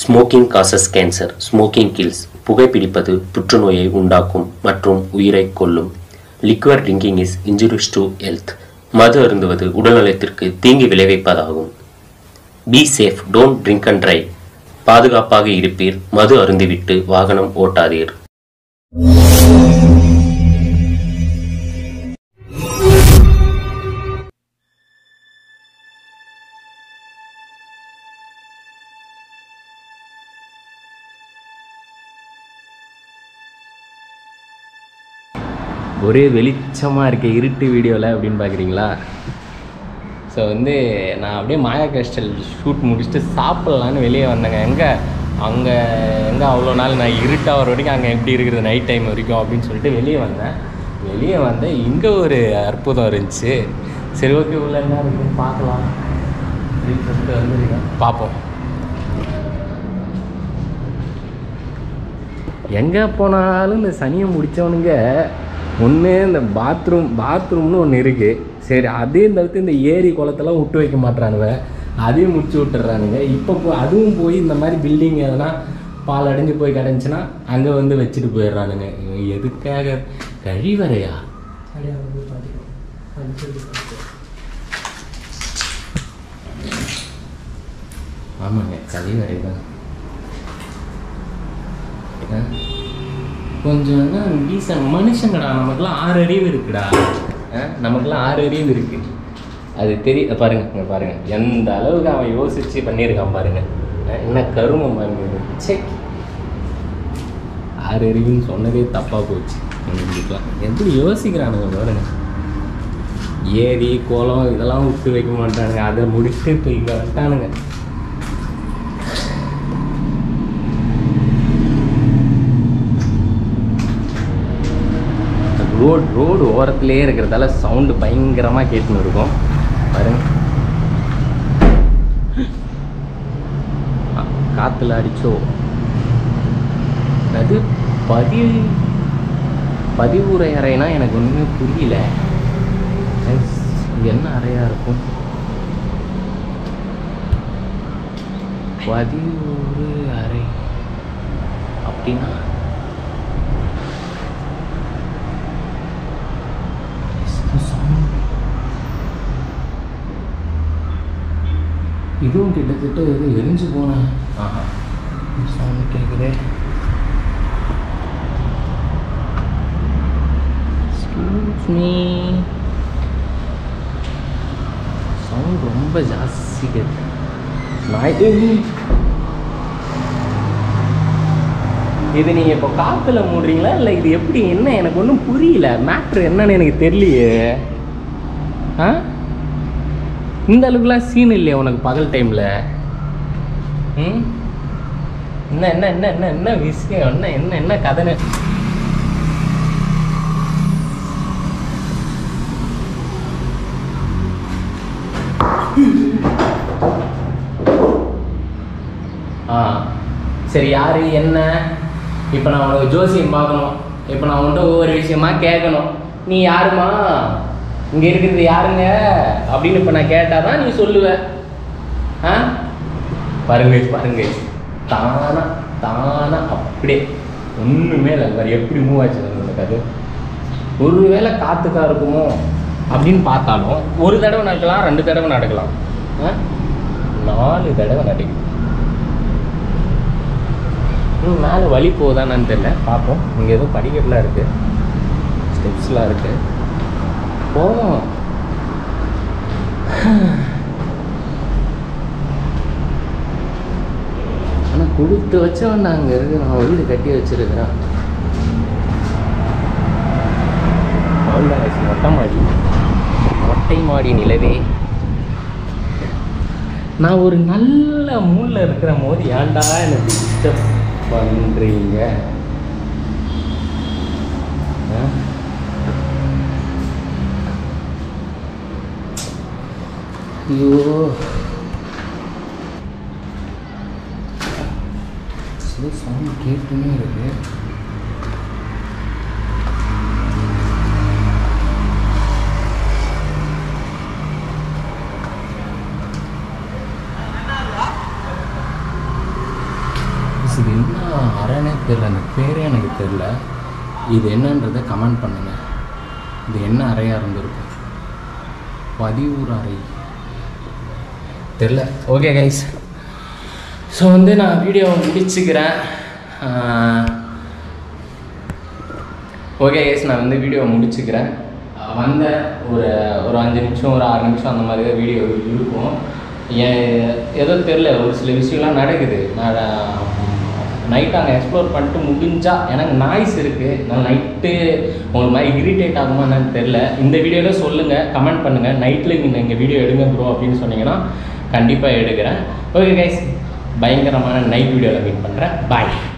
Smoking causes cancer smoking kills புகைப்பிடிப்பது புற்றுநோயை உண்டாக்கும் மற்றும் உயிரை கொல்லும் liquor drinking is injurious to health மது அருந்துவது உடல்நலத்திற்கு தீங்கு விளைவிப்பதாகும் be safe don't drink and drive பாதுகாப்பாக இருப்பீர் மது அருந்திவிட்டு வாகனம் ஓட்டாதீர் ஒரே வெளிச்சமாக இருக்க இருட்டு வீடியோவில் அப்படின்னு பார்க்குறீங்களா ஸோ வந்து நான் அப்படியே மாயா கேஸ்டல் ஷூட் முடிச்சுட்டு சாப்பிட்லான்னு வெளியே வந்தேங்க எங்கே அங்கே எங்கே அவ்வளோ நாள் நான் இருட்டாகிற வரைக்கும் அங்கே எப்படி இருக்குது நைட் டைம் வரைக்கும் அப்படின்னு சொல்லிட்டு வெளியே வந்தேன் வெளியே வந்தேன் இங்கே ஒரு அற்புதம் இருந்துச்சு சரி ஓகே உள்ள என்ன இருக்குன்னு பார்க்கலாம் அப்படின்னு சொல்லிட்டு வந்துருக்கேன் பார்ப்போம் எங்கே போனாலும் இந்த சனியை முடித்தவனுங்க ஒன்று இந்த பாத்ரூம் பாத்ரூம்னு ஒன்று இருக்குது சரி அதையும் தவிர்த்து இந்த ஏரி குளத்தெல்லாம் விட்டு வைக்க மாட்றானுவ அதையும் முடிச்சு விட்டுறானுங்க இப்போ போ அதுவும் போய் இந்த மாதிரி பில்டிங் எதனா பால் அடைஞ்சு போய் கிடந்துச்சுன்னா அங்கே வந்து வச்சுட்டு போயிடுறானுங்க இவன் எதுக்காக கழிவறையா ஆமாங்க கழிவறை தான் ஆ? கொஞ்சம் டீசன் மனுஷங்கடா நமக்குலாம் ஆறு அறிவு இருக்குடா ஆ? நமக்குலாம் ஆறு அறிவு இருக்கு அது தெரிய பாருங்க இங்க பாருங்க எந்த அளவுக்கு அவன் யோசிச்சு பண்ணியிருக்கான் பாருங்க ஆ? என்ன கருமம் பாருங்க இது. ச்சே ஆறு அறிவுன்னு சொன்னதே தப்பாக போச்சு உங்களுக்குலாம் எப்படி யோசிக்கிறானுங்க பாருங்க ஏரி குளம் இதெல்லாம் விட்டு வைக்க மாட்டானுங்க அதை முடிச்சுட்டு இப்போ இங்கே வந்துட்டானுங்க ரோடு ரோடு ஓரத்துலேயே இருக்கிறதால சவுண்டு பயங்கரமாக கேட்டுன்னு இருக்கும் பாருங்க ஆ, காத்துல அடிச்சோ அது பதி பதிவுரை அறைனா எனக்கு ஒன்றுமே புரியல எஸ், இது என்ன அறையா இருக்கும் பதிவுறு அறை அப்படின்னா இதுவும் கிட்டத்தட்ட இது எரிஞ்சு போன ஆஹா சவுண்ட் கேட்குதே எக்ஸ்கியூஸ் மீ சவுண்ட் ரொம்ப ஜாஸ்தி கேட்கு நாய் ஏய். இது நீங்கள் இப்போ காற்றுல மூடுறீங்களா இல்லை இது எப்படி என்ன எனக்கு ஒன்றும் புரியல மேட்ரு என்னன்னு எனக்கு தெரியலையே ஆ இந்த அளவுக்குலாம் சீன் இல்லையா உனக்கு பகல் டைமில் ம் என்ன என்ன என்ன என்ன என்ன விஷயம் என்ன என்ன என்ன கதைன்னு ஆ சரி யாரு என்ன இப்போ நான் உனக்கு ஜோசியம் பார்க்கணும் இப்போ நான் உன்கிட்ட ஒவ்வொரு விஷயமா கேட்கணும் நீ யாருமா இங்கே இருக்கிறது யாருங்க அப்படின்னு இப்போ நான் கேட்டால் தான் நீ சொல்லுவ ஆ பாருங்க பாருங்க தானா தானா அப்படியே ஒன்றுமே இல்லை பாரு எப்படி மூவ் ஆச்சு அந்த கதை ஒருவேளை காத்துக்கா இருக்குமோ அப்படின்னு பார்த்தாலும் ஒரு தடவை நடக்கலாம் ரெண்டு தடவை நடக்கலாம் ஆ நாலு தடவை நடக்குது இன்னும் மேலே வழி போகுதான்னு தெரியல பார்ப்போம் இங்கே ஏதோ படிக்கட்டுலாம் இருக்குது ஸ்டெப்ஸ்லாம் இருக்குது போவோம் ஆனால் கொடுத்து வச்சவன் அங்கே இருக்கு நான் வீடு கட்டி வச்சிருக்கிறேன் அவ்வளோதான் guys, மொட்டை மாடி மொட்டை மாடி நிலவே நான் ஒரு நல்ல மூலில் இருக்கிற போது ஏன்டா எனக்கு டிஸ்டர்ப் பண்ணுறீங்க ஆ? ஐயோ சவுண்ட் கேட்டுமே இருக்கு இது என்ன அறைனே தெரில அந்த பேரே எனக்கு தெரில இது என்னன்றதை கமெண்ட் பண்ணுங்கள் இது என்ன அறையாக இருந்திருக்கும் பதிவூர் அறை தெரில ஓகே கைஸ் ஸோ வந்து நான் வீடியோவை முடிச்சுக்கிறேன் ஓகே கைஸ் நான் வந்து வீடியோவை முடிச்சுக்கிறேன் அஹ் வந்தேன் ஒரு ஒரு அஞ்சு நிமிஷம் ஒரு ஆறு நிமிஷம் அந்த மாதிரி தான் வீடியோ இருக்கும் ஏன் ஏதோ தெரில ஒரு சில விஷயம்லாம் நடக்குது நான் நைட் அங்கே எக்ஸ்ப்ளோர் பண்ணிட்டு முடிஞ்சா எனக்கு நாய்ஸ் இருக்குது நான் நைட்டு உங்களுக்கு மாதிரி இரிட்டேட் ஆகுமா என்னன்னு தெரில இந்த வீடியோவில் சொல்லுங்கள் கமெண்ட் பண்ணுங்கள் நைட்டில் நீங்கள் இங்கே வீடியோ எடுங்க ப்ரோ அப்படின்னு சொன்னீங்கன்னா கண்டிப்பாக எடுக்கிறேன் ஓகே கைஸ் பயங்கரமான நைட் வீடியோவில் மீட் பண்ணுறேன் பாய்